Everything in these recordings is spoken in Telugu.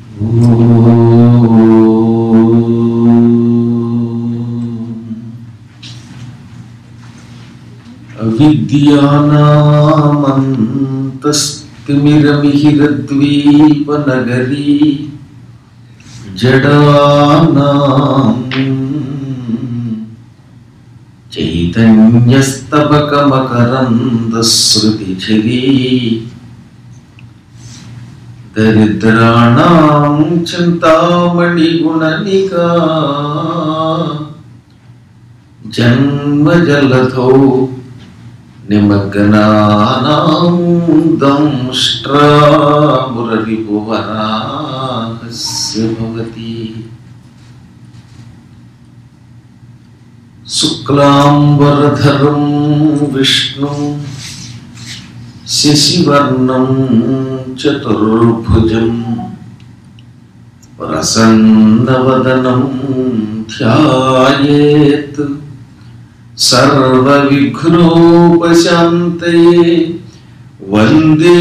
అవిద్యానామంతస్తిమిరమిహిరద్వీపనగరీ జడానాం చైతన్యస్తబకమకరందశ్రుతిఝరీ దరిద్రాణం చింతామణిగుణనికా జన్మజలధౌ నిమగ్నానాం దంష్ట్రామురరిపువరాహస్య భవతి శుక్లాంబరధరం విష్ణుం శశివర్ణం చతుర్భుజం ప్రసన్నవదనం ధ్యాయేత్ సర్వవిఘ్నోపశాంతయే వందే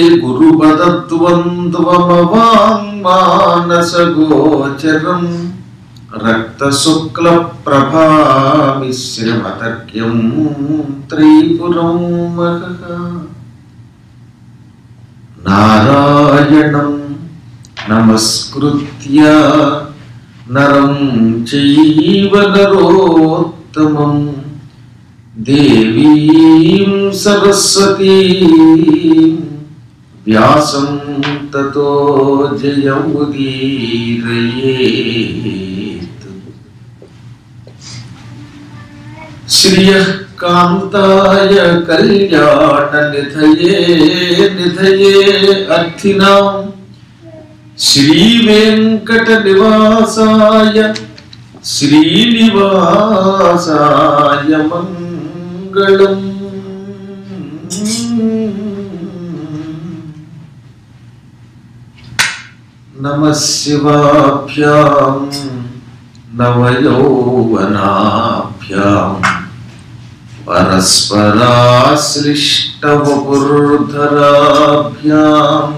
గురుపదద్వంద్వమవాङ्మానసగోచరం రక్తశుక్లప్రభామిశ్రమతర్క్యం త్రైపురం మహః నారాయణం నమస్కృత్య నరం చైవ నరోత్తమం దేవీం సరస్వతీం వ్యాసం తతో జయముదీరయేత్ శ్రియః కాంతాయ కళ్యాణ నిధయే నిధయే అర్థినాం శ్రీవేంకట నివాసాయ శ్రీనివాసాయ మంగళం నమ శివాభ్యాం నవయౌవనాభ్యాం పరస్పరాశ్లిష్టవపుర్ధరాభ్యాం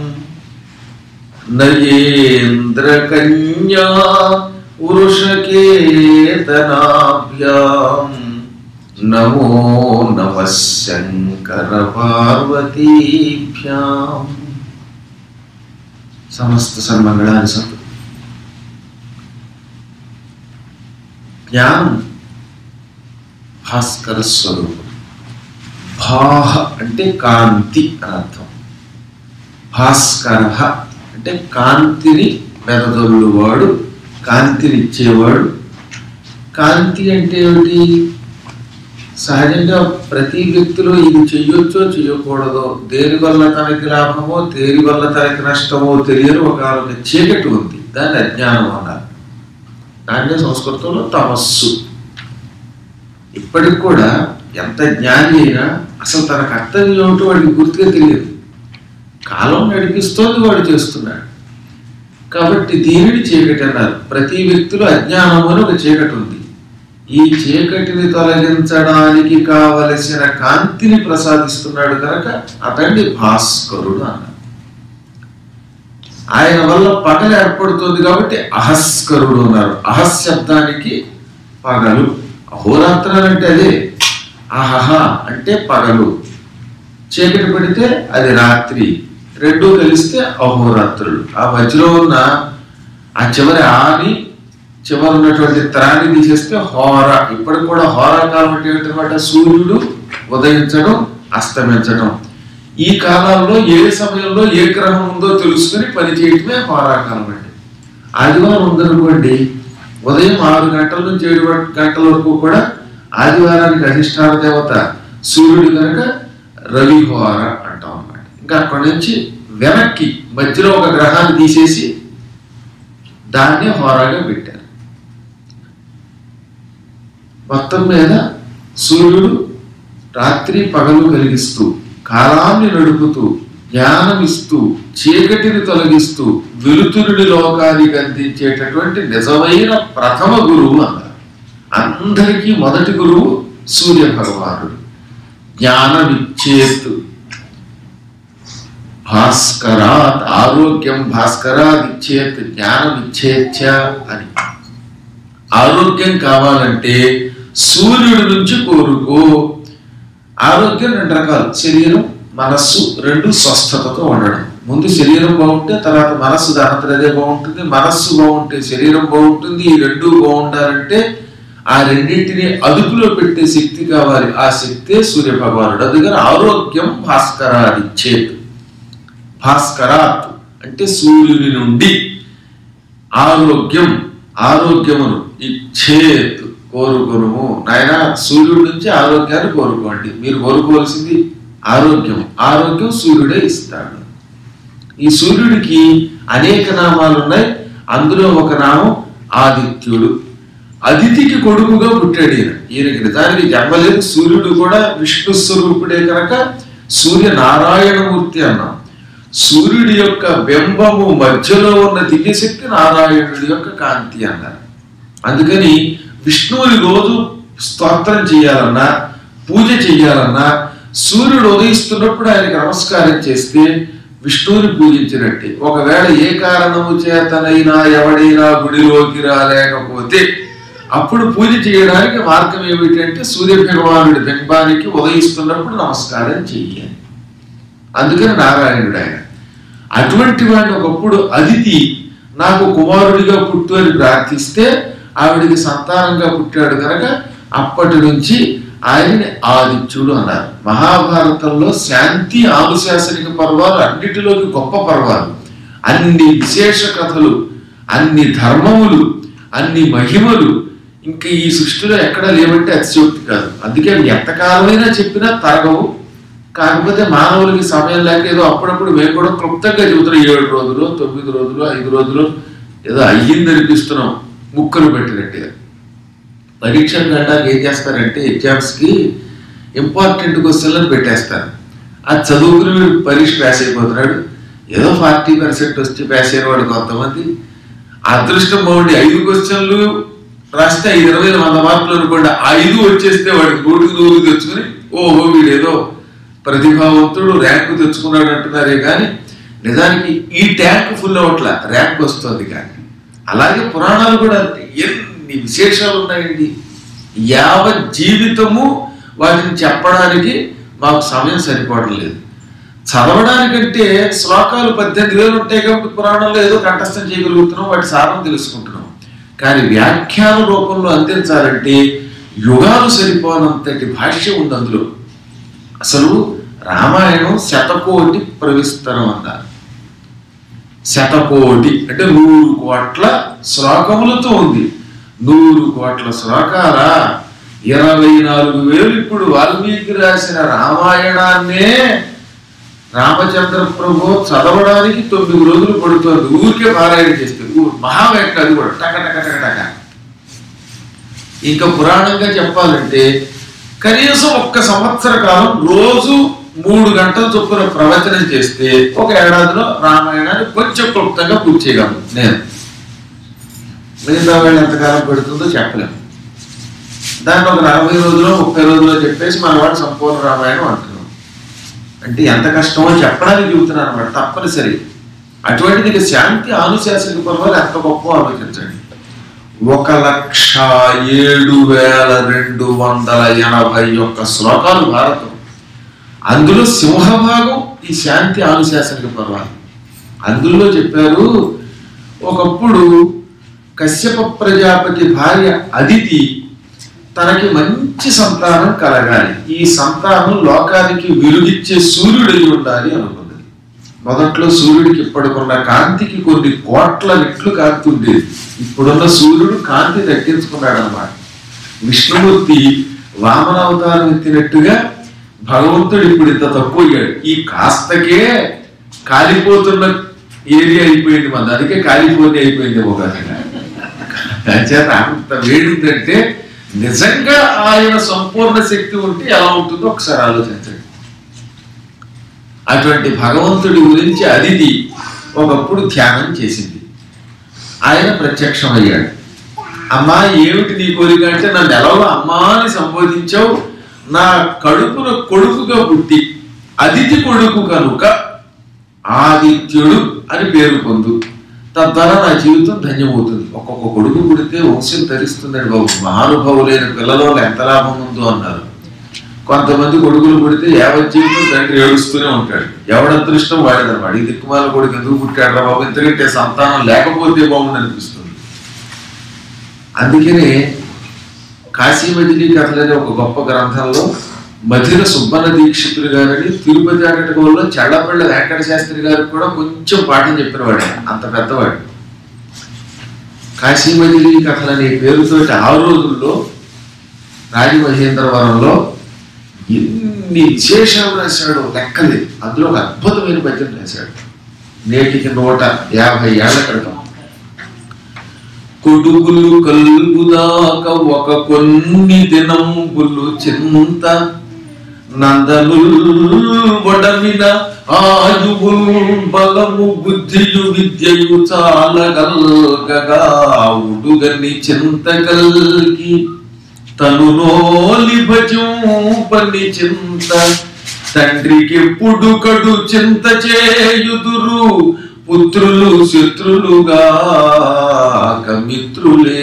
నయేంద్రకన్యా వృషకేతనాభ్యాం నమో నమ శంకర పార్వతీభ్యాం సమస్త సన్మంగళాన్ని సంతు జ్ఞానం భాస్కర స్వరూపం భాహ అంటే కాంతి అని అర్థం భాస్కర అంటే కాంతిని వెదజల్లువాడు కాంతిని ఇచ్చేవాడు కాంతి అంటే ఏమిటి సహజంగా ప్రతి వ్యక్తిలో ఇది చెయ్యొచ్చో చెయ్యకూడదో దేని వల్ల తనకి లాభమో దేని వల్ల తనకి నష్టమో తెలియని ఒక ఒక చీకటి ఉంది దాన్ని అజ్ఞానం అన్నారు దాన్నే సంస్కృతంలో తమస్సు ఇప్పటికి కూడా ఎంత జ్ఞాని అయినా అసలు తన కర్తవ్యం ఏమిటో వాడికి గుర్తుగా తెలియదు కాలం నడిపిస్తోంది వాడు చేస్తున్నాడు కాబట్టి దీనిని చీకటి అన్నారు ప్రతి వ్యక్తిలో అజ్ఞానం అని ఒక చీకటి ఉంది ఈ చీకటిని తొలగించడానికి కావలసిన కాంతిని ప్రసాదిస్తున్నాడు కనుక అతన్ని భాస్కరుడు అన్నారు ఆయన వల్ల పగలు ఏర్పడుతుంది కాబట్టి అహస్కరుడు అన్నారు అహస్ శబ్దానికి పగలు అహోరాత్రాలు అంటే అదే అహహ అంటే పగలు చీకటి పడితే అది రాత్రి రెండు కలిస్తే అహోరాత్రులు ఆ మధ్యలో ఉన్న ఆ చివరి ఆని చివరి ఉన్నటువంటి త్రాని తీసేస్తే హోర ఇప్పటికి కూడా హోరాకాలం అంటే ఏంటన్నమాట సూర్యుడు ఉదయించడం అస్తమించడం ఈ కాలంలో ఏ సమయంలో ఏ గ్రహం ఉందో తెలుసుకుని పని చేయటమే హోరాకాలం అండి ఆదివారం ఉందనుకోండి ఉదయం ఆరు గంటల నుంచి ఏడు గంటల వరకు కూడా ఆదివారానికి అధిష్టాన దేవత సూర్యుడు కనుక రవిహోర అంటాం అన్నమాట ఇంకా అక్కడి నుంచి వెనక్కి మధ్యలో ఒక గ్రహాన్ని తీసేసి దాన్ని హోరాగా పెట్టారు మొత్తం మీద సూర్యుడు రాత్రి పగలు కలిగిస్తూ కాలాన్ని నడుపుతూ జ్ఞానం ఇస్తూ చీకటిని తొలగిస్తూ వెలుతురుని లోకానికి అందించేటటువంటి నిజమైన ప్రథమ గురువు అన్నారు అందరికీ మొదటి గురువు సూర్య భగవానుడు జ్ఞానమిచ్చేత్ భాస్కరాత్ ఆరోగ్యం భాస్కరాత్ ఇచ్చేత్ జ్ఞానం ఇచ్చేచ్చ అని ఆరోగ్యం కావాలంటే సూర్యుడి నుంచి కోరుకో ఆరోగ్యం రెండు రకాలు శరీరం మనస్సు రెండు స్వస్థతతో ఉండడం ముందు శరీరం బాగుంటే తర్వాత మనస్సు దానంతట అదే బాగుంటుంది మనస్సు బాగుంటే శరీరం బాగుంటుంది ఈ రెండు బాగుండాలంటే ఆ రెండింటిని అదుపులో పెట్టే శక్తి కావాలి ఆ శక్తే సూర్య భగవానుడు అందుకని ఆరోగ్యం భాస్కరాదిచ్చేత్ భాస్కరాత్ అంటే సూర్యుని నుండి ఆరోగ్యం ఆరోగ్యమును ఇచ్చేత్ కోరుకొనుము నాయన సూర్యుడి నుంచి ఆరోగ్యాన్ని కోరుకోండి మీరు కోరుకోవాల్సింది ఆరోగ్యం ఆరోగ్యం సూర్యుడే ఇస్తాడు ఈ సూర్యుడికి అనేక నామాలు ఉన్నాయి అందులో ఒక నామం ఆదిత్యుడు అదితికి కొడుకుగా పుట్టాడు ఈయన ఈయనకి నిజానికి జన్మలేదు సూర్యుడు కూడా విష్ణు స్వరూపుడే కనుక సూర్య నారాయణమూర్తి అన్నాం సూర్యుడి యొక్క బింబము మధ్యలో ఉన్న దివ్యశక్తి నారాయణుడి యొక్క కాంతి అన్నారు అందుకని విష్ణువుని రోజు స్తోత్రం చేయాలన్నా పూజ చేయాలన్నా సూర్యుడు ఉదయిస్తున్నప్పుడు ఆయనకి నమస్కారం చేస్తే విష్ణువుని పూజించినట్టే ఒకవేళ ఏ కారణము చేతనైనా ఎవడైనా గుడిలోకి రాలేకపోతే అప్పుడు పూజ చేయడానికి మార్గం ఏమిటంటే సూర్య భగవానుడి బింబానికి ఉదయిస్తున్నప్పుడు నమస్కారం చెయ్యాలి అందుకని నారాయణుడు ఆయన అటువంటి వాడిని ఒకప్పుడు అదితి నాకు కుమారుడిగా పుట్టు అని ప్రార్థిస్తే ఆవిడికి సంతానంగా పుట్టాడు కనుక అప్పటి నుంచి ఆయన్ని ఆదిత్యుడు అన్నారు మహాభారతంలో శాంతి ఆనుశాసనిక పర్వాలు అన్నిటిలోకి గొప్ప పర్వాలు అన్ని విశేష కథలు అన్ని ధర్మములు అన్ని మహిమలు ఇంకా ఈ సృష్టిలో ఎక్కడా లేవంటే అతిశయోక్తి కాదు అందుకే అవి ఎంతకాలమైనా చెప్పినా తరగవు కాకపోతే మానవులకి సమయం లేక ఏదో అప్పుడప్పుడు మేము కూడా క్లుప్తంగా చెబుతున్నాం ఏడు రోజులు తొమ్మిది రోజులు ఐదు రోజులు ఏదో అయ్యింది అనిపిస్తున్నాం ముక్కలు పెట్టినట్టుగా పరీక్షలు కట్టాక ఏం చేస్తారంటే ఎగ్జామ్స్కి ఇంపార్టెంట్ క్వశ్చన్లను పెట్టేస్తారు అది చదువుకుని వీడు పరీక్ష పాస్ అయిపోతున్నాడు ఏదో ఫార్టీ పర్సెంట్ వచ్చి పాస్ అయిన వాడు కొంతమంది అదృష్టం బాగుండి ఐదు క్వశ్చన్లు రాస్తే ఐదు ఇరవై వంద మార్కులు అనుకోండి ఆ ఐదు వచ్చేస్తే వాడికి నూటికి నూరు తెచ్చుకుని ఓహో వీడేదో ప్రతిభావంతుడు ర్యాంకు తెచ్చుకున్నాడు అంటున్నారే కానీ నిజానికి ఈ ట్యాంక్ ఫుల్ అవట్ల ర్యాంక్ వస్తుంది కానీ అలాగే పురాణాలు కూడా అంతే ఎన్ని విశేషాలు ఉన్నాయండి యావత్ జీవితము వాటిని చెప్పడానికి మాకు సమయం సరిపోవడం లేదు చదవడానికంటే శ్లోకాలు పద్దెనిమిది వేలు ఉంటాయి కాబట్టి పురాణంలో ఏదో కంఠస్థం చేయగలుగుతున్నాం వాటి సారం తెలుసుకుంటున్నాం కానీ వ్యాఖ్యాన రూపంలో అందించాలంటే యుగాలు సరిపోనంతటి భాష్యం ఉంది అందులో అసలు రామాయణం శతకోటి ప్రవిస్తరం అన్నారు శతకోటి అంటే నూరు కోట్ల శ్లోకములతో ఉంది నూరు కోట్ల శ్లోకాల ఇరవై నాలుగు వేలు ఇప్పుడు వాల్మీకి రాసిన రామాయణాన్నే రామచంద్ర ప్రభు చదవడానికి తొమ్మిది రోజులు పడుతుంది ఊరికే పారాయణ చేస్తే ఊరు మహావేక్క అది కూడా టక టక టక టక ఇంకా పురాణంగా చెప్పాలంటే కనీసం ఒక్క సంవత్సర కాలం రోజు మూడు గంటల చొప్పున ప్రవచనం చేస్తే ఒక ఏడాదిలో రామాయణాన్ని కొంచెం క్లుప్తంగా పూర్తి చేయగలను నేను మిగతా వాళ్ళు ఎంతకాలం పెడుతుందో చెప్పలేము దాన్ని ఒక నలభై రోజులు ముప్పై రోజులు చెప్పేసి మన వాడు సంపూర్ణ రామాయణం అంటున్నాం అంటే ఎంత కష్టమో చెప్పడానికి చెబుతున్నాను అనమాట తప్పనిసరి అటువంటిది ఇక శాంతి ఆనుశాసనిక పర్వాలు ఎంత గొప్ప ఆలోచించండి ఒక లక్ష ఏడు వేల రెండు వందల ఎనభై ఒక్క శ్లోకాలు భారతం అందులో సింహభాగం ఈ శాంతి ఆనుశాసనిక పర్వాలు అందులో చెప్పారు ఒకప్పుడు కశ్యప ప్రజాపతి భార్య అదితి తనకి మంచి సంతానం కలగాలి ఈ సంతానం లోకానికి వెలుగిచ్చే సూర్యుడై ఉండాలి అనుకున్నది మొదట్లో సూర్యుడికి ఇప్పటికున్న కాంతికి కొన్ని కోట్ల రెట్లు కాంతి ఉండేది ఇప్పుడున్న సూర్యుడు కాంతి తగ్గించుకున్నాడు అనమాట విష్ణుమూర్తి వామన అవతారం ఎత్తినట్టుగా భగవంతుడు ఇప్పుడు ఇంత తక్కువ అయ్యాడు ఈ కాస్తకే కాలిపోతున్న ఏరియా అయిపోయింది మన అందుకే కాలిపోతే అయిపోయింది ఒక రకంగా చేత అంత వేడిందంటే నిజంగా ఆయన సంపూర్ణ శక్తి ఉంటే ఎలా ఉంటుందో ఒకసారి ఆలోచించండి అటువంటి భగవంతుడి గురించి అదితి ఒకప్పుడు ధ్యానం చేసింది ఆయన ప్రత్యక్షమయ్యాడు అమ్మా ఏమిటి నీ కోరిక అంటే నన్ను ఎలాగో అమ్మా అని సంబోధించావు నా కడుపున కొడుకుగా పుట్టి అదితి కొడుకు కనుక ఆదిత్యుడు అని పేరు పొందు తద్వారా నా జీవితం ధన్యమవుతుంది ఒక్కొక్క కొడుకు పుడితే వంశం తరిస్తుందని బాబు మహానుభావులైన పిల్లలో ఎంత లాభం ఉందో అన్నారు కొంతమంది కొడుకులు పుడితే యావత్ జీవితం తండ్రి ఏడుస్తూనే ఉంటాడు ఎవడ అదృష్టం వాడేదన్నమాట ఈ దిక్కుమాల కొడుకు ఎందుకు పుట్టాడు రా బాబు ఎందుకంటే సంతానం లేకపోతే బాగుంది అనిపిస్తుంది అందుకనే కాశీ మజిలీ కథలనే ఒక గొప్ప గ్రంథంలో మధిర సుబ్బన్న దీక్షితులు గారని తిరుపతి అటకంలో చెళ్ళపళ్ళ వెంకట శాస్త్రి గారికి కూడా కొంచెం పాఠం చెప్పినవాడు అంత పెద్దవాడు కాశీ మజిలీ కథలు అనే పేరుతోటి ఆ రోజుల్లో రాజమహేంద్రవరంలో ఎన్ని విశేషాలు రాశాడు లెక్కలే అందులో ఒక అద్భుతమైన పద్యం రాశాడు నేటికి నూట యాభై ఏళ్ల క్రితం కొడుకులు కలుగుదాక ఒక కొన్ని దినంబులు చింత నందను వడమిన ఆయువుల్ బలము బుద్ధియు విద్యయు చాలగల్గగా ఉడుగని చింత కల్గి తను నోలి భజంపని చింత తండ్రికి ఎప్పుడు కడు చింత చేయుదురు పుత్రులు శత్రులుగా మిత్రులే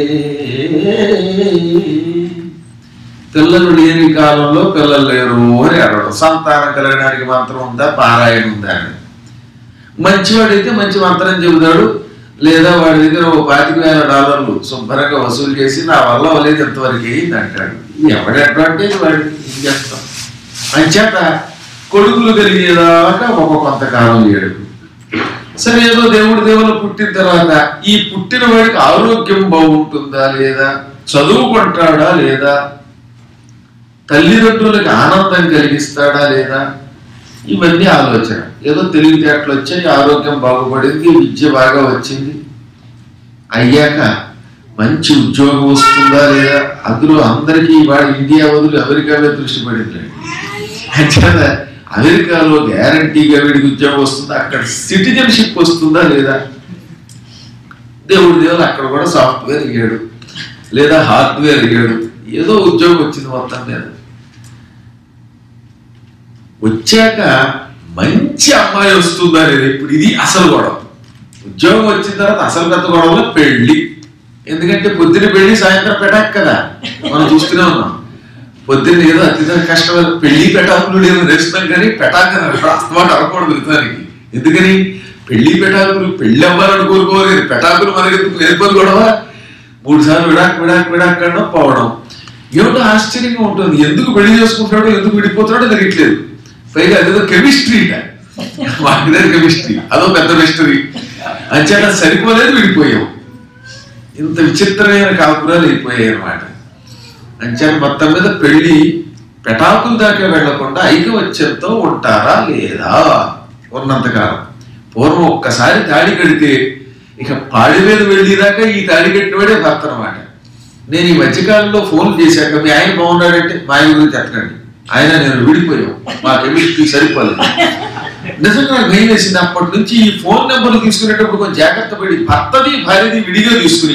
పిల్లలు లేని కాలంలో పిల్లలు లేరు అని అడగడం సంతానం కలగడానికి మంత్రం ఉందా పారాయణ ఉందా అని మంచివాడైతే మంచి మంత్రం చెబుతాడు లేదా వాడి దగ్గర ఓ పాతిక వేల డాలర్లు శుభ్రంగా వసూలు చేసి నా వల్ల అవ్వలేదు ఎంతవరకు అయింది అంటాడు ఇది ఎవడి అడ్వాంటేజ్ వాడికి ఏం చేస్తాం అంచేత కొడుకులు కలిగేదాకా ఒక కొంతకాలం లేడు సరే ఏదో దేవుడు దేవుడు పుట్టిన తర్వాత ఈ పుట్టిన వాడికి ఆరోగ్యం బాగుంటుందా లేదా చదువుకుంటాడా లేదా తల్లిదండ్రులకు ఆనందం కలిగిస్తాడా లేదా ఇవన్నీ ఆలోచన ఏదో తెలివితేటలు వచ్చాయి ఆరోగ్యం బాగుపడింది విద్య బాగా వచ్చింది అయ్యాక మంచి ఉద్యోగం వస్తుందా లేదా అందులో అందరికీ వాడు ఇండియా వదిలి అమెరికాలో దృష్టి పడింది అంచేత అమెరికాలో గ్యారంటీగా వీడికి ఉద్యోగం వస్తుందా అక్కడ సిటిజన్షిప్ వస్తుందా లేదా దేవుడు దేవుడు అక్కడ కూడా సాఫ్ట్వేర్ ఇయ్యాడు లేదా హార్డ్వేర్ ఇయ్యాడు ఏదో ఉద్యోగం వచ్చింది మొత్తం మీద వచ్చాక మంచి అమ్మాయి వస్తుందా లేదా ఇప్పుడు ఇది అసలు గొడవ ఉద్యోగం వచ్చిన తర్వాత అసలు పెద్ద గొడవలో పెళ్లి ఎందుకంటే పొద్దున పెళ్లి సాయంత్రం పెటాక్ కదా మనం చూస్తూనే ఉన్నాం పొద్దున్న ఏదో అత్యంత కష్టమైన పెళ్లి పెటాకులు ఏదో నేర్చుతాం కానీ పెటాక్ అని అస్తమాట అనకూడదు దానికి ఎందుకని పెళ్లి పెటాకులు పెళ్లి అవ్వాలని కోరుకోలేదు పెటాకులు మనకి ఎందుకు నేర్పదు గొడవ మూడు సార్లు విడాక్ విడాక్ విడాక్ అనడం పోవడం ఏమిటో ఆశ్చర్యంగా ఉంటుంది ఎందుకు పెళ్లి చేసుకుంటాడో ఎందుకు విడిపోతాడో తెలియట్లేదు పైగా అదేదో కెమిస్ట్రీ మాకు దగ్గర కెమిస్ట్రీ అదో పెద్ద మిస్టరీ అంచేత సరిపోలేదు విడిపోయాం ఇంత విచిత్రమైన కాపురాలు అయిపోయాయి అనమాట అంచేత మొత్తం మీద పెళ్లి పెటాకుల దాకా వెళ్లకుండా ఐకమత్యంతో ఉంటారా లేదా ఉన్నంతకాలం పూర్వం ఒక్కసారి తాడి కడితే ఇక పాడి మీద వెళ్ళేదాకా ఈ తాడి కట్టినవాడే భర్త అనమాట నేను ఈ మధ్యకాలంలో ఫోన్ చేశాక మీ ఆయన బాగున్నాడంటే మా ఆయన గురించి ఎత్తకండి ఆయన నేను విడిపోయాం మా కెమిస్ట్రీ సరిపోలేదు నిజంగా నాకు భయం వేసింది అప్పటి నుంచి ఈ ఫోన్ నెంబర్లు తీసుకునేటప్పుడు కొంచెం జాగ్రత్త పడి భర్తది భార్యది విడిగా తీసుకుని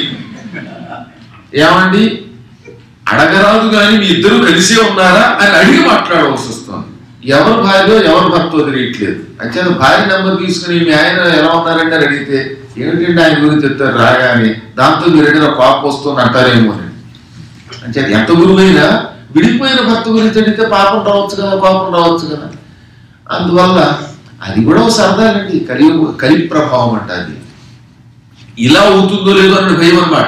ఏమండి అడగరాదు కానీ మీ ఇద్దరు కలిసే ఉన్నారా అని అడిగి మాట్లాడవలసి వస్తుంది ఎవరు భార్య ఎవరు భర్త తెలియట్లేదు అంటే భార్య నెంబర్ తీసుకుని మీ ఆయన ఎలా ఉన్నారంటే అని అడిగితే ఏమిటంటే ఆయన గురించి చెప్తారు రాగానే దాంతో మీరు ఏదైనా పాపం వస్తుంది అంటారేమో అని అంటే ఎంత గురువైనా విడిపోయిన భర్త గురించి అడిగితే పాపం రావచ్చు కదా పాపం రావచ్చు కదా అందువల్ల అది కూడా ఒక సరదానండి కలి కలి ప్రభావం అంట అది ఇలా అవుతుందో లేదో అన్న భయం అనమాట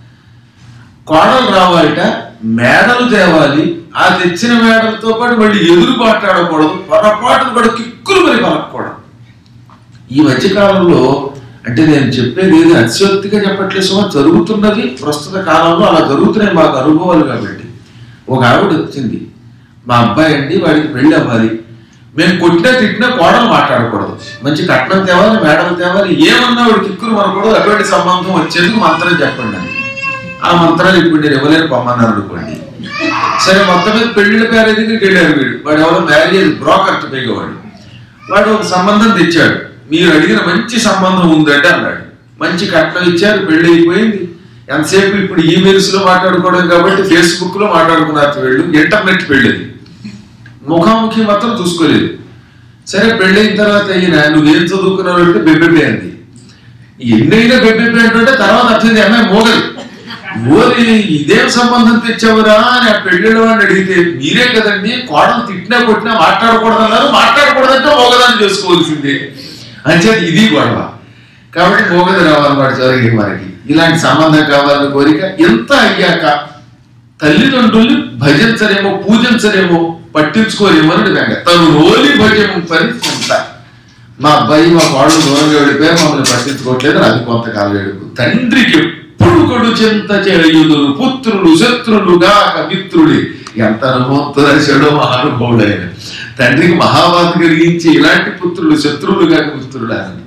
కోడలు రావాలట మేడలు తేవాలి ఆ తెచ్చిన మేడలతో పాటు మళ్ళీ ఎదురు మాట్లాడకూడదు పొరపాటును కూడా కిక్కులు మరి పలకూడదు ఈ మధ్య కాలంలో అంటే నేను చెప్పేది ఏది అతిశక్తిగా చెప్పట్లేదు సుమా జరుగుతున్నది ప్రస్తుత కాలంలో అలా జరుగుతున్నాయి మాకు అనుభవాలు కాబట్టి ఒక ఆవిడ వచ్చింది మా అబ్బాయి అండి వాడికి పెళ్లి అవ్వాలి మేము కొట్టినా తిట్టినా కోడలు మాట్లాడకూడదు మంచి కట్నం తేవాలి మేడలు తేవాలి ఏమన్నా వాడు కిక్కులు మనకూడదు అటువంటి సంబంధం వచ్చేందుకు మంత్రం చెప్పండి అని ఆ మంత్రాలు ఇప్పుడు నేను ఇవ్వలేను పొమ్మన్నారు అనుకోండి సరే మొత్తం మీద పెళ్లిళ్ళ పేరు దగ్గరికి వెళ్ళారు వీడు వాడు ఎవరో మ్యారేజ్ బ్రోకర్ పైగవాడు వాడు ఒక సంబంధం తెచ్చాడు మీరు అడిగిన మంచి సంబంధం ఉందంటే అన్నాడు మంచి కట్నం ఇచ్చారు పెళ్లి అయిపోయింది ఎంతసేపు ఇప్పుడు ఈమెయిల్స్ లో మాట్లాడుకోవడం కాబట్టి ఫేస్బుక్ లో మాట్లాడుకున్నారు వీళ్ళు ఇంటర్నెట్ పెళ్ళిది ముఖాముఖి మాత్రం చూసుకోలేదు సరే పెళ్ళైన తర్వాత ఈయన నువ్వేం చదువుకున్నావు అంటే బెబ్బెబ్బే అంది ఎన్నైనా బెబ్బెబ్బే అంటే తర్వాత వచ్చింది అమ్మాయి మోగలి ఓరి ఇదేం సంబంధం తెచ్చావురా అని ఆ పెళ్ళిళ్ళ వాడిని అడిగితే మీరే కదండి కోడలు తిట్టినా కొట్టినా మాట్లాడకూడదన్నారు మాట్లాడకూడదంటే మోగదాన్ని చేసుకోవాల్సిందే అంచేది ఇది గొడవ కాబట్టి మోగది రావాలన్నమాట చివరికి మనకి ఇలాంటి సంబంధం కావాలని కోరిక ఎంత అయ్యాక తల్లిదండ్రుల్ని భజించరేమో పూజించరేమో పట్టించుకోరేమో అని బెంగ తను రోలి భజం పని కొంత మా అబ్బాయి మా వాళ్ళు దూరంగా వెళ్ళిపోయి మమ్మల్ని పట్టించుకోవట్లేదు అది కొంతకాలం ఏడుపు తండ్రికి ఎప్పుడు కొడు చింత చేయుదురు పుత్రులు శత్రులుగా మిత్రుడి ఎంత అనుభవంతో రాశాడో మహానుభావుడు ఆయన తండ్రికి మహాబాధ కలిగించి ఇలాంటి పుత్రులు శత్రువులుగా మిత్రుడు ఆయన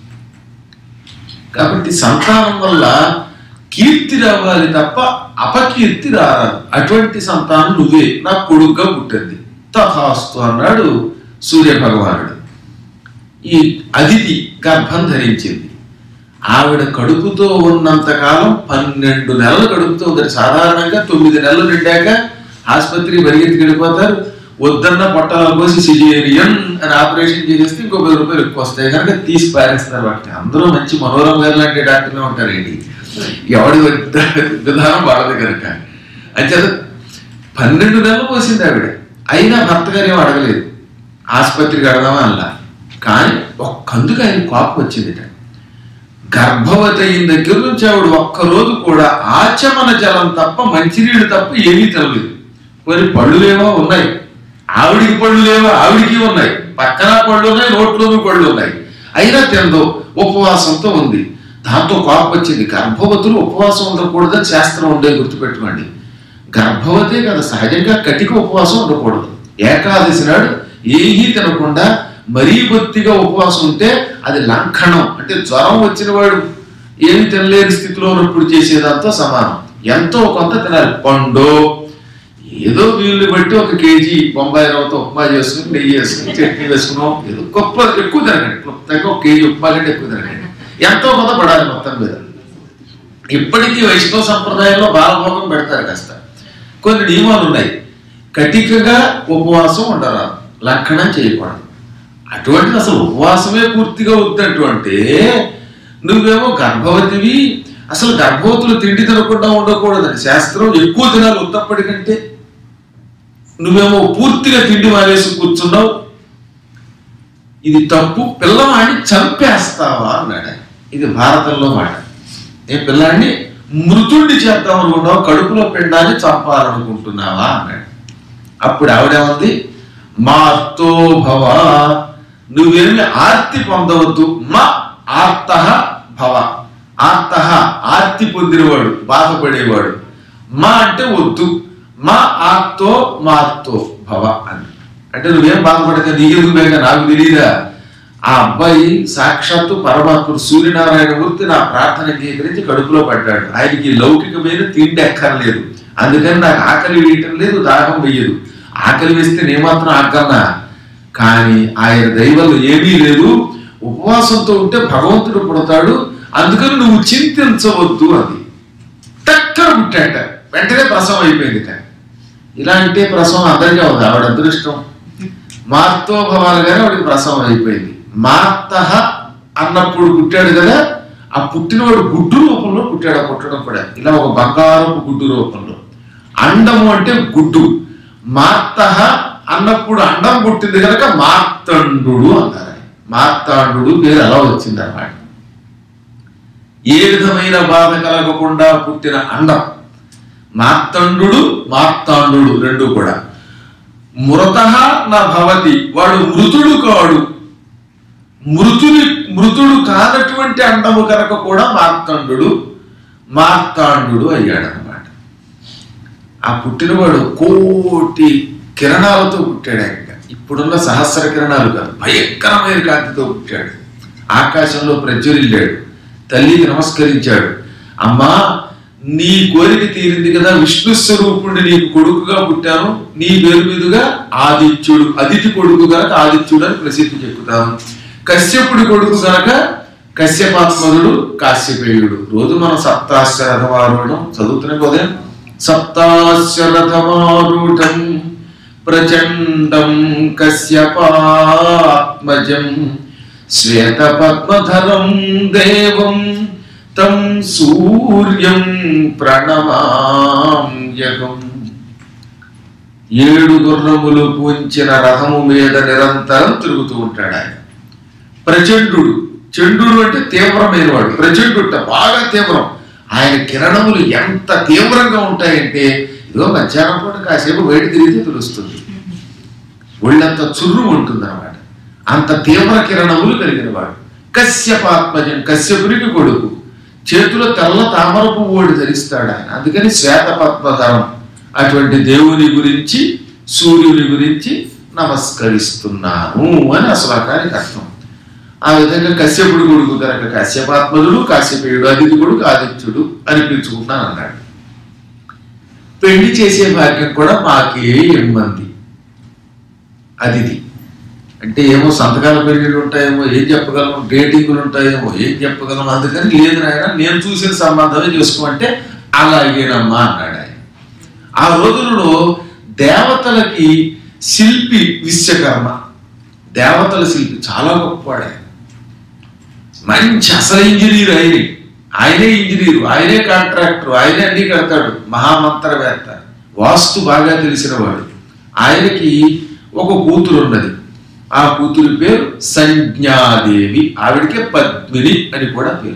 కాబట్టి సంతానం వల్ల కీర్తి రావాలి తప్ప అపకీర్తి రారాదు అటువంటి సంతానం నువ్వే నా కొడుగ్గా పుట్టింది తథాస్తు అన్నాడు సూర్య భగవానుడు ఈ అదితి గర్భం ధరించింది ఆవిడ కడుపుతో ఉన్నంత కాలం పన్నెండు నెలలు కడుపుతో ఉంది సాధారణంగా తొమ్మిది నెలలు నిండాక ఆసుపత్రికి పరిగెత్తి వెళ్ళిపోతారు వద్దన్న పొట్టాల పోసి సిజేరియన్ అని ఆపరేషన్ చేసేస్తే ఇంకో పది రూపాయలు ఎక్కువ వస్తాయి కనుక తీసి పారేస్తారు వాటిని అందరూ మంచి మనోరమ గారు లాంటి డాక్టర్లే ఉంటారండి ఎవడి విధానం వాళ్ళది కనుక అంటే పన్నెండు నెలలు పోసింది ఆవిడ అయినా భర్త గారు ఏం అడగలేదు ఆసుపత్రికి అడదామా అలా కానీ ఒక్కందుకు ఆయన కోపం వచ్చిందిట గర్భవతి అయిన దగ్గర నుంచి ఆవిడ ఒక్కరోజు కూడా ఆచమన జలం తప్ప మంచినీళ్ళు తప్ప ఏమీ తినలేదు కొన్ని పళ్ళు లేవో ఉన్నాయి ఆవిడికి పళ్ళు లేవో ఆవిడికి ఉన్నాయి పక్కన పళ్ళు ఉన్నాయి నోట్లోనూ పళ్ళు ఉన్నాయి అయినా తిందో ఉపవాసంతో ఉంది దాంతో కోపం వచ్చింది గర్భవతులు ఉపవాసం ఉండకూడదని శాస్త్రం ఉండే గుర్తుపెట్టుకోండి గర్భవతే కదా సహజంగా కటిక ఉపవాసం ఉండకూడదు ఏకాదశి నాడు ఏమీ తినకుండా మరీ బొత్తిగా ఉపవాసం ఉంటే అది లంఘనం అంటే జ్వరం వచ్చిన వాడు ఏమి తినలేని స్థితిలో ఉన్నప్పుడు చేసేదాంతో సమానం ఎంతో కొంత తినాలి పండు ఏదో వీళ్ళు బట్టి ఒక కేజీ బొంబాయి రవ్వతో ఉప్మా చేసుకుని నెయ్యి వేసుకుని చట్నీ వేసుకున్నాం ఏదో గొప్ప ఎక్కువ తినకండి క్లుప్తంగా ఒక కేజీ ఉప్మా కంటే ఎక్కువ తినకండి ఎంతో కొంత పడాలి మొత్తం మీద ఇప్పటికీ వైష్ణవ సంప్రదాయంలో బాలభోగం పెడతారు కాస్త కొన్ని నియమాలు ఉన్నాయి కటికగా ఉపవాసం ఉండరాదు లక్షణం చేయకూడదు అటువంటిది అసలు ఉపవాసమే పూర్తిగా వద్దంటూ అంటే నువ్వేమో గర్భవతివి అసలు గర్భవతులు తిండి తినకుండా ఉండకూడదని శాస్త్రం ఎక్కువ తినాలి ఉత్తప్పటికంటే నువ్వేమో పూర్తిగా తిండి మానేసి కూర్చున్నావు ఇది తప్పు పిల్లవాడిని చంపేస్తావా అన్నాడు ఆయన. ఇది భారతంలో మాట ఏ పిల్లాడిని మృతుడిని చేద్దాం అనుకుంటావు కడుపులో పిండాన్ని చంపాలనుకుంటున్నావా అన్నాడు అప్పుడు ఆవిడేమంది మాతో భవ నువ్వేమి ఆర్తి పొందవద్దు మా ఆర్త భవ ఆర్త ఆర్తి పొందినవాడు బాధపడేవాడు మా అంటే వద్దు మా ఆర్తో మాతో భవ అని అంటే నువ్వేం బాధపడితే నీకెందుకు బేగా నాకు తెలియదా ఆ అబ్బాయి సాక్షాత్తు పరమాత్ముడు సూర్యనారాయణ మూర్తి నా ప్రార్థన అంగీకరించి కడుపులో పడ్డాడు ఆయనకి లౌకికమైన తిండి ఎక్కర్లేదు అందుకని నాకు ఆకలి వేయటం లేదు దాహం వేయదు ఆకలి వేస్తే నేమాత్రం ఆకన్నా కానీ ఆయన దైవలు ఏమీ లేదు ఉపవాసంతో ఉంటే భగవంతుడు పుడతాడు అందుకని నువ్వు చింతించవద్దు అది టక్కన పుట్టాట వెంటనే ప్రసవం అయిపోయింది ఇలా అంటే ప్రసవం అందరికీ అవుతుంది ఆవిడ అదృష్టం మార్తో భవాలు కానీ ఆవిడకి ప్రసవం అయిపోయింది మార్త అన్నప్పుడు పుట్టాడు కదా ఆ పుట్టినవాడు గుడ్డు రూపంలో పుట్టాడు ఆ పుట్టడం కూడా ఇలా ఒక బంగారపు గుడ్డు రూపంలో అండము అంటే గుడ్డు మార్త అన్నప్పుడు అండం పుట్టింది కనుక మార్తండు అన్నారు మార్తాండు పేరు అలా వచ్చింది అన్నమాట ఏ విధమైన బాధ కలగకుండా పుట్టిన అండం మార్తండు మార్తాండు రెండు కూడా మృత నా భవతి వాడు మృతుడు కాడు మృతుని మృతుడు కానటువంటి అండము కనుక కూడా మార్తాండు మార్తాండు అయ్యాడు అనమాట ఆ పుట్టినవాడు కోటి కిరణాలతో పుట్టాడు ఆయన ఇప్పుడున్న సహస్ర కిరణాలు కాదు భయంకరమైన కాంతితో పుట్టాడు ఆకాశంలో ప్రజ్వలిల్లాడు తల్లికి నమస్కరించాడు అమ్మా నీ కోరిక తీరింది కదా విష్ణు స్వరూపుణ్ణి నీకు కొడుకుగా పుట్టాను నీ పేరు మీదుగా ఆదిత్యుడు అదితి కొడుకు గనక ఆదిత్యుడు అని ప్రసిద్ధి చెప్పుతాను కశ్యపుడి కొడుకు గనక కశ్యపాత్మదుడు కాశ్యపేయుడు రోజు మనం సప్తాశ్వరథమారూఢం చదువుతున్న ఉదయం సప్తాశ్వరథమారూఢం ప్రచండం కశ్యపాత్మజం శ్వేతపద్మధరం దేవం తం సూర్యం ప్రణమామ్యహం ఏడు గుర్రములు పూంచిన రథము మీద నిరంతరం తిరుగుతూ ఉంటాడు ఆయన ప్రచండు చండుడు అంటే తీవ్రమైన వాడు ప్రచండుట బాగా తీవ్రం ఆయన కిరణములు ఎంత తీవ్రంగా ఉంటాయంటే ఇదో మధ్యాహ్నం పూట కాసేపు బయట తిరిగితే తెలుస్తుంది ఒళ్ళంత చుర్రు ఉంటుంది అనమాట అంత తీవ్ర కిరణములు కలిగిన వాడు కశ్యపాత్మజం కశ్యపునికి కొడుకు చేతిలో తెల్ల తామర పువ్వుడు ధరిస్తాడు ఆయన అందుకని శ్వేత పద్మధరం అటువంటి దేవుని గురించి సూర్యుని గురించి నమస్కరిస్తున్నాను అని ఆ శ్లోకానికి అర్థం ఆ విధంగా కశ్యపుడు కొడుకు కనుక కశ్యపాత్మజుడు కాశ్యపేయుడు అతిథి కొడుకు ఆదిత్యుడు అని పిలుచుకుంటున్నాను అన్నాడు పెళ్లి చేసే భాగ్యం కూడా మాకే ఎమ్మంది అదిది అంటే ఏమో సంతకాల పెళ్లిళ్ళు ఉంటాయేమో ఏం చెప్పగలం డేటింగ్లు ఉంటాయేమో ఏం చెప్పగలం అందుకని లేదు నాయన నేను చూసిన సంబంధమే చేసుకోమంటే అలాగేనమ్మా అన్నాడు ఆయన ఆ రోజులలో దేవతలకి శిల్పి విశ్వకర్మ దేవతల శిల్పి చాలా గొప్పవాడు ఆయన మంచి అసలు ఇంజనీర్ ఆయనే ఆయనే ఇంజనీరు ఆయనే కాంట్రాక్టర్ ఆయనే అన్ని కడతాడు మహామంత్రవేత్త వాస్తు బాగా తెలిసిన వాడు ఆయనకి ఒక కూతురు ఉన్నది ఆ కూతురి పేరు సంజ్ఞాదేవి ఆవిడకే పద్మిని అని కూడా పేరు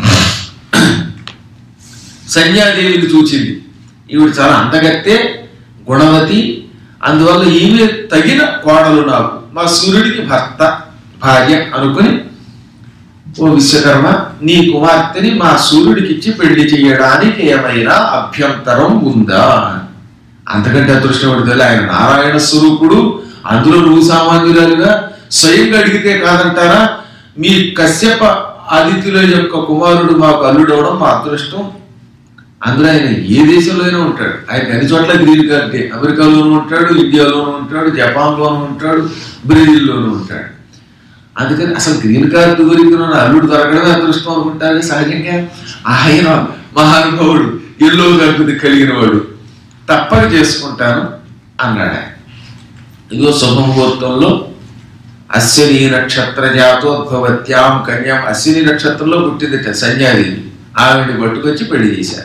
సంజ్ఞాదేవిని చూచింది ఈవిడ చాలా అందగత్తే గుణవతి అందువల్ల ఈమె తగిన కోడలు నాకు మా సూర్యుడికి భర్త భార్య అనుకుని ఓ విశ్వకర్మ నీ కుమార్తెని మా సూర్యుడికి ఇచ్చి పెళ్లి చేయడానికి ఏమైనా అభ్యంతరం ఉందా అంతకంటే అదృష్టపడుతుంది ఆయన నారాయణ స్వరూపుడు అందులో నువ్వు సామాన్యురాలుగా స్వయంగా అడిగితే కాదంటారా మీ కశ్యప ఆదిత్యుల యొక్క కుమారుడు మాకు అల్లుడు అవడం మా అదృష్టం అందులో ఆయన ఏ దేశంలో అయినా ఉంటాడు ఆయన అన్ని చోట్ల గ్రీన్ కార్డే అమెరికాలోనూ ఉంటాడు ఇండియాలోనూ ఉంటాడు జపాన్లోనూ ఉంటాడు బ్రెజిల్లోనూ ఉంటాడు అందుకని అసలు గ్రీన్ కార్డు దొరికిన అల్లుడు దొరకడమే అదృష్టం అనుకుంటారు సహజంగా ఆయన మహానుభావుడు ఎల్లో కార్డు కలిగిన వాడు తప్పక చేసుకుంటాను అన్నాడు ఆయన ఇదిగో శుభముహూర్తంలో అశ్విని నక్షత్ర జాతోద్భవత్యాం కన్యాం అశ్విని నక్షత్రంలో పుట్టిందట సంధ్యాదేవి ఆవిడ్ని పట్టుకొచ్చి పెళ్లి చేశారు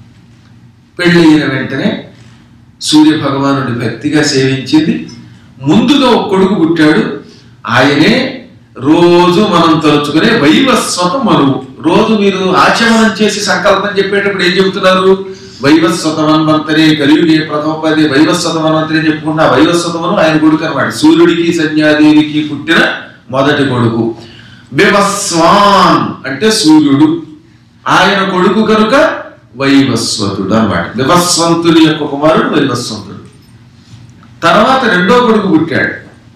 పెళ్లి అయిన వెంటనే సూర్య భగవానుడి భక్తిగా సేవించింది ముందుగా ఒక కొడుకు పుట్టాడు ఆయనే రోజు మనం తలుచుకునే వైవస్వత మనువు రోజు మీరు ఆచమనం చేసి సంకల్పం చెప్పేటప్పుడు ఏం చెబుతున్నారు వైవస్వత మన్వంతరే కలియుగే ప్రథమ పదే వైవస్వత మన్వంతరే చెప్పుకుంటే ఆ వైవస్వతమను ఆయన కొడుకు అనమాట సూర్యుడికి సంధ్యాదేవికి పుట్టిన మొదటి కొడుకు వివస్వాన్ అంటే సూర్యుడు ఆయన కొడుకు కనుక వైవస్వతుడు అన్నమాట వివస్వంతుడి యొక్క కుమారుడు వైవస్వంతుడు తర్వాత రెండో కొడుకు పుట్టాడు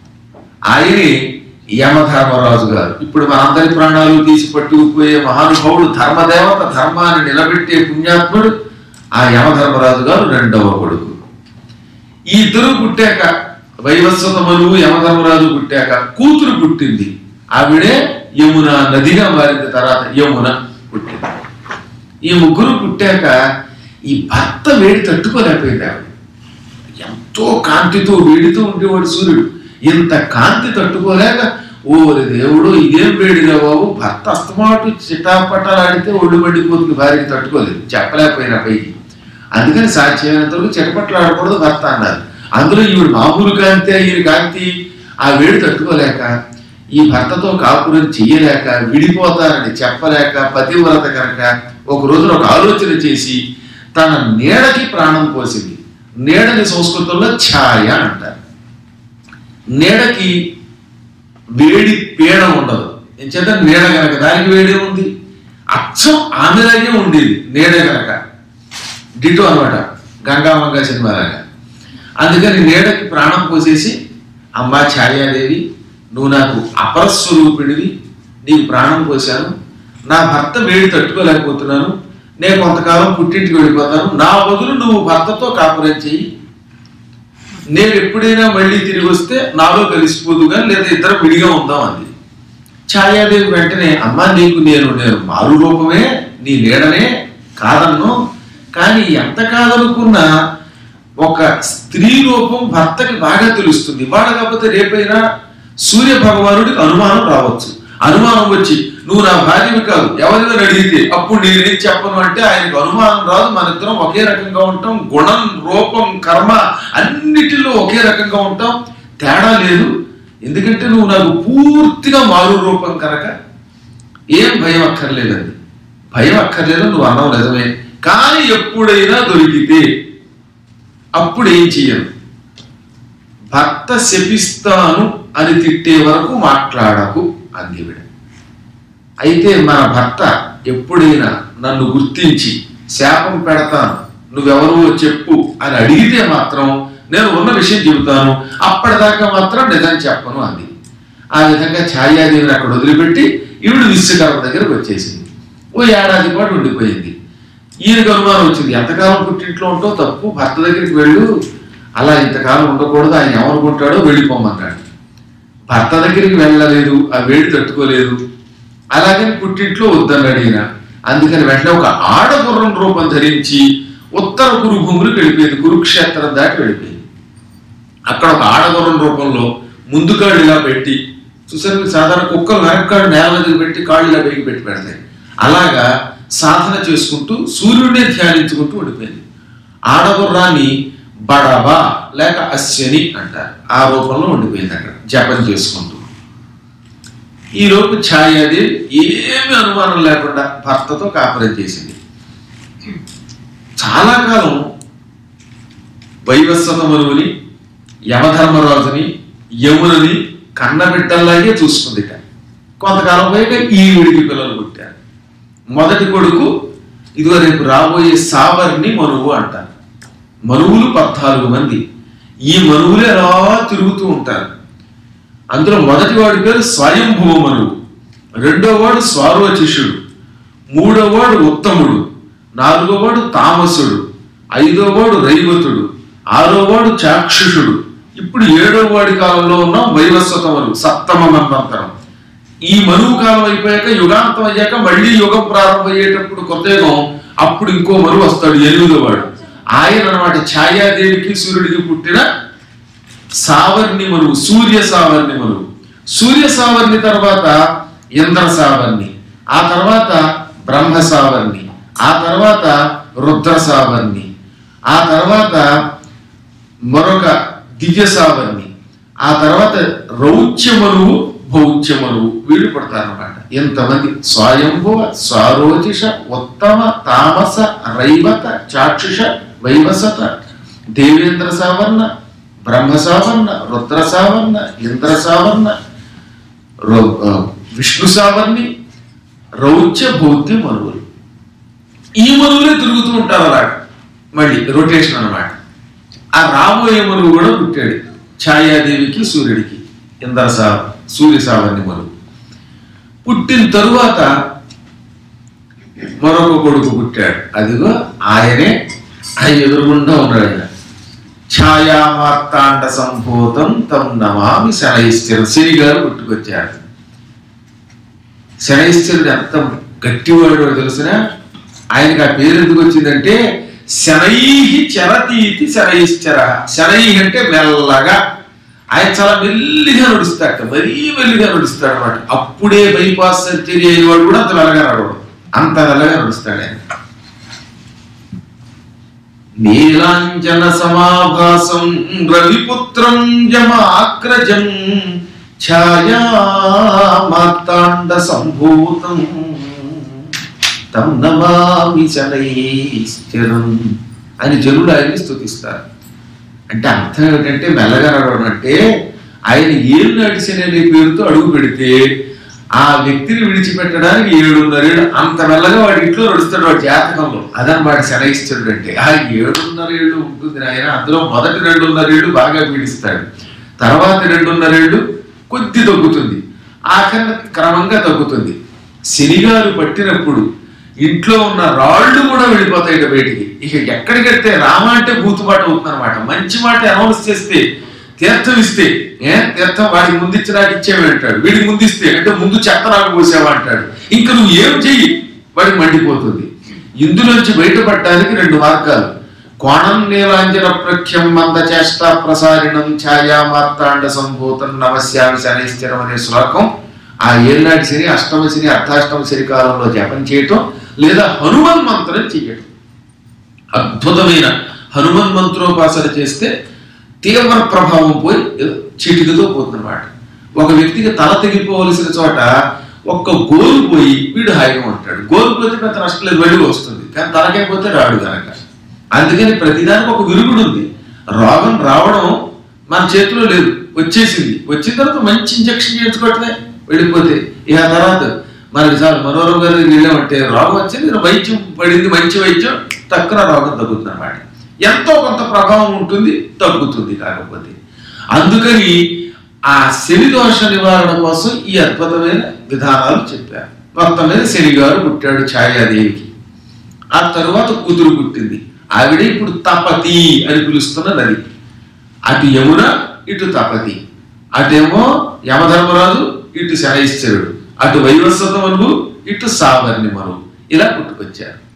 ఆయనే యమధర్మరాజు గారు ఇప్పుడు మనందరి ప్రాణాలు తీసి పట్టుకుపోయే మహానుభావుడు ధర్మదేవత ధర్మాన్ని నిలబెట్టే పుణ్యాత్ముడు ఆ యమధర్మరాజు గారు రెండవ కొడుకు ఈ ఇద్దరు పుట్టాక వైవస్వత మనువు యమధర్మరాజు పుట్టాక కూతురు పుట్టింది ఆవిడే యమున నదిగా మారింది తర్వాత యమున పుట్టింది ఈ ముగ్గురు పుట్టాక ఈ భర్త వేడి తట్టుకోలేకపోయింది ఆవిడ ఎంతో కాంతితో వేడితో ఉండేవాడు సూర్యుడు ఇంత కాంతి తట్టుకోలేక ఓరి దేవుడు ఇదేం వేడిగా బాబు భర్త అస్తమాటు చిటాపటాలాడితే ఒళ్ళు మండిపోతుంది భార్యకి తట్టుకోలేదు చెప్పలేకపోయినా పైకి అందుకని సాధ్యమైనంత వరకు చిటపట్లాడకూడదు భర్త అన్నారు అందులో ఈవిడ మామూలు కాంతి ఈయన కాంతి ఆ వేడి తట్టుకోలేక ఈ భర్తతో కాపురం చెయ్యలేక విడిపోతానని చెప్పలేక పతివ్రత కనుక ఒక రోజున ఒక ఆలోచన చేసి తన నీడకి ప్రాణం పోసింది నీడని సంస్కృతంలో ఛాయ అంటారు నీడకి వేడి పీడ ఉండదు ఎంచేత నీడ గనక దానికి వేడి ఉంది అచ్చం ఆమెలాగే ఉండేది నీడ గనక డిటో అనమాట గంగామంగ సినిమాలాగా అందుకని నీడకి ప్రాణం పోసేసి అమ్మా ఛాయాదేవి నువ్వు నాకు అపరస్వరూపిడివి నీకు ప్రాణం పోశాను నా భర్త వేడి తట్టుకోలేకపోతున్నాను నేను కొంతకాలం పుట్టింటికి వెళ్ళిపోతాను నా బదులు నువ్వు భర్తతో కాపురం చెయ్యి నేను ఎప్పుడైనా మళ్ళీ తిరిగి వస్తే నాలో కలిసిపోదు కానీ లేదా ఇద్దరం విడిగా ఉందాం అంది ఛాయాదేవి వెంటనే అమ్మా నీకు నేను నేను మారు రూపమే నీ నీడనే కాదన్ను కానీ ఎంత కాదనుకున్నా ఒక స్త్రీ రూపం భర్తకి బాగా తెలుస్తుంది వాళ్ళ కాకపోతే రేపైనా సూర్య భగవానుడికి అనుమానం రావచ్చు అనుమానం వచ్చి నువ్వు నా భార్యవి కాదు ఎవరిని అడిగితే అప్పుడు నేనేం చెప్పను అంటే ఆయనకు అనుమానం రాదు మన ఇద్దరం ఒకే రకంగా ఉంటాం గుణం రూపం కర్మ అన్నిటిలో ఒకే రకంగా ఉంటాం తేడా లేదు ఎందుకంటే నువ్వు నాకు పూర్తిగా మారు రూపం కనుక ఏం భయం అక్కర్లేదండి భయం అక్కర్లేదు నువ్వు అన్నావు నిజమే కానీ ఎప్పుడైనా దొరికితే అప్పుడు ఏం చెయ్యను భర్త శపిస్తాను అని తిట్టే వరకు మాట్లాడకు అందివిడ అయితే మన భర్త ఎప్పుడైనా నన్ను గుర్తించి శాపం పెడతాను నువ్వెవరో చెప్పు అని అడిగితే మాత్రం నేను ఉన్న విషయం చెబుతాను అప్పటిదాకా మాత్రం నిజం చెప్పను అంది ఆ విధంగా ఛాయాదేవిని అక్కడ వదిలిపెట్టి ఈవిడ విశ్వకర్మ దగ్గరకు వచ్చేసింది ఓ ఏడాది పాటు ఉండిపోయింది ఈయనకు అనుమానం వచ్చింది ఎంతకాలం పుట్టింట్లో ఉంటో తప్పు భర్త దగ్గరికి వెళ్ళు అలా ఇంతకాలం ఉండకూడదు ఆయన ఏమనుకుంటాడో వెళ్ళిపోమన్నాడు భర్త దగ్గరికి వెళ్ళలేదు ఆ వేడి తట్టుకోలేదు అలాగని పుట్టింట్లో వద్దన్నాడు ఈయన అందుకని వెంటనే ఒక ఆడగుర్రం రూపం ధరించి ఉత్తర కురు భూములకు వెళ్ళిపోయింది కురుక్షేత్రం దాటి వెళ్ళిపోయింది అక్కడ ఒక ఆడగుర్రం రూపంలో ముందు కాళ్ళు ఇలా పెట్టి చూసారు మీరు సాధారణ కుక్కలు వెనకాడు నేల మీదకి పెట్టి కాళ్ళు ఇలా పైకి పెట్టి పెడతాయి అలాగా సాధన చేసుకుంటూ సూర్యుడినే ధ్యానించుకుంటూ ఉండిపోయింది ఆడగుర్రాన్ని బడబా లేక అశ్వని అంటారు ఆ రూపంలో ఉండిపోయింది అక్కడ జపం చేసుకుంటూ ఈ లోపు ఛాయాదేవి ఏమి అనుమానం లేకుండా భర్తతో కాపురం చేసింది చాలా కాలం వైవస్వత మనువుని యమధర్మరాజుని యమునని కన్నబిడ్డల్లాగే చూసుకుందిట కొంతకాలం పోయాక ఈవిడికి పిల్లలు పుట్టారు మొదటి కొడుకు ఇదిగో రేపు రాబోయే సావర్ని మనువు అంటారు మనువులు పద్నాలుగు మంది ఈ మనువులు ఎలా తిరుగుతూ ఉంటారు అందులో మొదటి వాడి పేరు స్వయంభువ మనువు రెండో వాడు స్వారోచిషుడు మూడో వాడు ఉత్తముడు నాలుగో వాడు తామసుడు ఐదో వాడు రైవతుడు ఆరో వాడు చాక్షుషుడు ఇప్పుడు ఏడో వాడి కాలంలో ఉన్న వైవస్వత మనువు సప్తమ మన్వంతరం ఈ మనువు కాలం అయిపోయాక యుగాంతం అయ్యాక మళ్ళీ యుగం ప్రారంభమయ్యేటప్పుడు కొత్త యుగం అప్పుడు ఇంకో మనువు వస్తాడు ఎనిమిదో వాడు ఆయన అన్నమాట ఛాయాదేవికి సూర్యుడికి పుట్టిన సావర్ణి మనువు సూర్య సావర్ణి మనువు సూర్య సావర్ణి తర్వాత ఇంద్ర సావర్ణి ఆ తర్వాత బ్రహ్మ సావర్ణి ఆ తర్వాత రుద్ర సావర్ణి ఆ తర్వాత మరొక దివ్య సావర్ణి ఆ తర్వాత రౌచ్యమనువు భౌత్యమనువు వీళ్ళు పడతారనమాట ఎంతమంది స్వయంభువ స్వారోచిష ఉత్తమ తామస రైవత చాక్షుష వైవసత దేవేంద్ర సావర్ణ బ్రహ్మ సావర్ణ రుద్ర సావర్ణ ఇంద్ర సావర్ణ రౌ- ఆ, విష్ణు సావర్ణి రౌచ్య భౌత్య మనువులు ఈ మనువులే తిరుగుతూ ఉంటారు అలాగ మళ్ళీ రొటేషన్ అన్నమాట ఆ రాబోయే మనువు కూడా పుట్టాడు ఛాయాదేవికి సూర్యుడికి ఇంద్ర సా సూర్య సావర్ణి మనువు పుట్టిన తరువాత మరొక కొడుకు పుట్టాడు అదిగో ఆయనే ఆయన ఎదురుగుండా ఉన్నాడు ఆయన ఛాయామార్తాండ సంభూతం తం నమామి శనైశ్చరం శని గారు పుట్టుకొచ్చాడు శనైశ్చరుడు ఎంత గట్టివాడు తెలిసిన ఆయనకి ఆ పేరు ఎందుకు వచ్చిందంటే శనై చరతీతి శనైశ్చర శనై అంటే మెల్లగా ఆయన చాలా మెల్లిగా నడుస్తాడు మరీ మెల్లిగా నడుస్తాడు అనమాట అప్పుడే బైపాస్ సర్జరీ అయిన వాడు కూడా అంత మెల్లగా నడవడు అంత మెల్లగా నడుస్తాడు ఆయన నీలాంజన సమాభాసం రవిపుత్రం యమాగ్రజం ఛాయామార్తాండ సంభూతం తం నమామి శనైశ్చరం అని జనులు ఆయన్ని స్తుతిస్తారు అంటే అర్థం ఏమిటంటే మెల్లగా నడవడం అంటే ఆయన ఏళ్ళు నడిచిన పేరుతో అడుగు పెడితే ఆ వ్యక్తిని విడిచిపెట్టడానికి ఏడున్నరేళ్ళు అంత మెల్లగా వాడి ఇంట్లో నడుస్తాడు వాడి జాతకంలో అదనమాట శనైశ్చరుడు అంటే ఆ ఏడున్నరేళ్ళు ఉంటుంది ఆయన అందులో మొదటి రెండున్నరేళ్ళు బాగా పీడిస్తాడు తర్వాత రెండున్నరేళ్ళు కొద్ది తగ్గుతుంది ఆఖరి క్రమంగా తగ్గుతుంది శనిగారు పట్టినప్పుడు ఇంట్లో ఉన్న రాళ్ళు కూడా వెళ్ళిపోతాయి ఇక బయటికి ఇక ఎక్కడికెడితే రామ అంటే బూతుపాటు అవుతుంది అనమాట మంచి మాట అనౌన్స్ చేస్తే తీర్థం ఇస్తే ఏ తీర్థం వాడికి ముందు ఇచ్చి నాకు ఇచ్చేవి అంటాడు వీడికి ముందు ఇస్తే అంటే ముందు చెత్త నాకు పోసావా అంటాడు ఇంకా నువ్వు ఏం చెయ్యి వాడికి మండిపోతుంది ఇందులోంచి బయటపడడానికి రెండు మార్గాలు కోణం నీలాంజన ప్రఖ్యం మందచేష్ట ప్రసారిణం ఛాయా మార్తాండ సంభూతం నమస్యామి శని స్థిరం అనే శ్లోకం ఆ ఏళ్ళనాటి శని అష్టమ శని అర్ధాష్టమ శని కాలంలో జపం చేయటం లేదా హనుమన్ మంత్రం చేయటం అద్భుతమైన హనుమన్ మంత్రోపాసన చేస్తే తీవ్ర ప్రభావం పోయి ఏదో చిటికతో పోతుందన్నమాట ఒక వ్యక్తికి తల తెగిపోవలసిన చోట ఒక్క గోలు పోయి వీడు హాయిగా ఉంటాడు గోలు పోతే పెద్ద నష్టం లేదు వెళ్ళి వస్తుంది కానీ తలకే పోతే రాడు కనుక అందుకని ప్రతిదానికి ఒక విరుగుడు ఉంది రోగం రావడం మన చేతిలో లేదు వచ్చేసింది వచ్చిన తర్వాత మంచి ఇంజక్షన్ చేయించుకోవటమే వెళ్ళిపోతే ఇక ఆ తర్వాత మనకి సార్ మనోహరం గారి దగ్గరికి వెళ్ళామంటే రోగం వచ్చింది వైద్యం పడింది మంచి వైద్యం తక్కువ రోగం తగ్గుతుంది అన్నమాట ఎంతో కొంత ప్రభావం ఉంటుంది తగ్గుతుంది కాకపోతే అందుకని ఆ శని దోష నివారణ కోసం ఈ అద్భుతమైన విధానాలు చెప్పారు మొత్తం మీద శని గారు పుట్టాడు ఛాయాదేవికి ఆ తరువాత కూతురు పుట్టింది ఆవిడ ఇప్పుడు తపతి అని పిలుస్తున్న నది అటు యమున ఇటు తపతి అటేమో యమధర్మరాజు ఇటు శనైశ్వరుడు అటు వైవస్వత మనువు ఇటు సావర్ణి మనువు ఇలా పుట్టుకొచ్చారు